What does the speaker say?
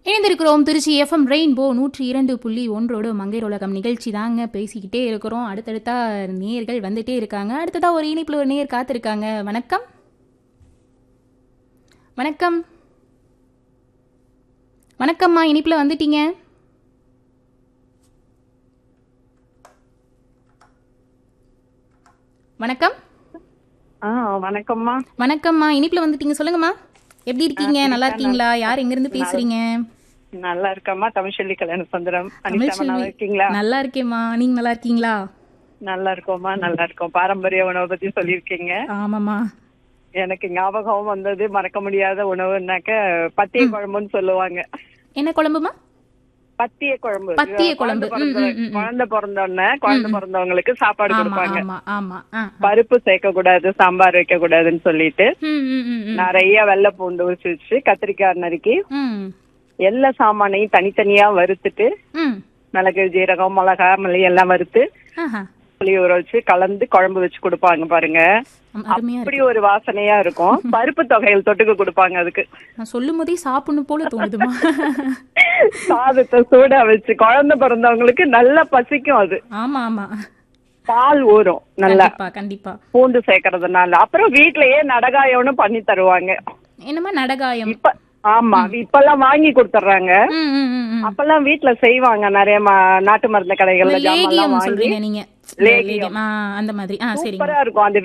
இணைந்திருக்கிறோம் Trichy FM rainbow நூற்றி இரண்டு புள்ளி ஒன்றோடு மங்கையர் உலகம் நிகழ்ச்சி தாங்க பேசிக்கிட்டே இருக்கிறோம் அடுத்தடுத்தா நேர்கள் வந்துட்டே இருக்காங்க அடுத்ததா ஒரு இனிப்புல ஒரு நேர் காத்திருக்காங்க வணக்கம் வணக்கம் வணக்கம்மா இனிப்புல வந்துட்டீங்க வணக்கம் ஆ வணக்கம்மா வணக்கம்மா இனிப்புல வந்துட்டீங்க சொல்லுங்கம்மா எப்படி இருக்கீங்க நல்லா இருக்கீங்களா யார் எங்க இருந்து பேசுறீங்க நல்லா இருக்கம்மா தமிழ்ச்செல்வி கல்யாண சுந்தரம் அனிதா தமிழ்ச்செல்வி. நல்லா இருக்கீங்களா நல்லா இருக்கேம்மா நீங்க நல்லா இருக்கீங்களா நல்லா இருக்கோம்மா நல்லா இருக்கோம் பாரம்பரிய உணவை பத்தி சொல்லியிருக்கீங்க ஆமாம்மா எனக்கு ஞாபகம் வந்தது மறக்க முடியாத உணவுனாக்க பத்திய குழம்புன்னு சொல்லுவாங்க என்ன குழம்புமா பத்திய குழம்பு பத்திய குழம்பு. குழந்தை ம், ம், ம், ம். குழந்தை பிறந்த உடனே குழந்தை பிறந்தவங்களுக்கு சாப்பாடு ஆமா கொடுப்பாங்க ஆமா ஆமா ஆ ஆ. பருப்பு சேர்க்க கூடாது சாம்பார் வைக்க கூடாதுன்னு சொல்லிட்டு ம், ம், ம், ம். நிறைய வெள்ளை பூண்டு உரிச்சு வச்சு கத்திரிக்காய் நறுக்கி ம், எல்லா சாமானையும் தனித்தனியா வறுத்துட்டு ம். மிளகு ஜீரகம் மிளகா மல்லி எல்லாம் வறுத்து ஆஹா. புளி ஊற வச்சு கலந்து குழம்பு வச்சு கொடுப்பாங்க பாருங்க ஆமா, அருமையா அப்படி இருக்கு ஒரு வாசனையா இருக்கும் பருப்பு தொகையில் தொட்டுக்க கொடுப்பாங்க அதுக்கு நான் சொல்லும் போதே சாப்பிடணும் போல தோணுதுமா சாதத்தை சூடா வச்சு குழந்தை பிறந்தவங்களுக்கு நல்லா பசிக்கும் அது ஆமா ஆமா பால் ஊறும் நல்லா கண்டிப்பா கண்டிப்பா பூண்டு சேர்க்கறதுனால அப்புறம் வீட்லயே நடகாயம்னு பண்ணி தருவாங்க என்னமா நடகாயம் இப்ப ஆமா இப்பெல்லாம் வாங்கி கொடுத்துறாங்க ம், ம், ம், ம். அப்பெல்லாம் வீட்ல செய்வாங்க நிறைய ம- நாட்டு மருந்து கடைகள்ல ஜாமான் லேகியம் வாங்கி சொல்றீங்க நீங்க லேகியம். லேகியம். ஆ, அந்த மாதிரி ஆ சரிங்க சூப்பரா இருக்கும் அந்த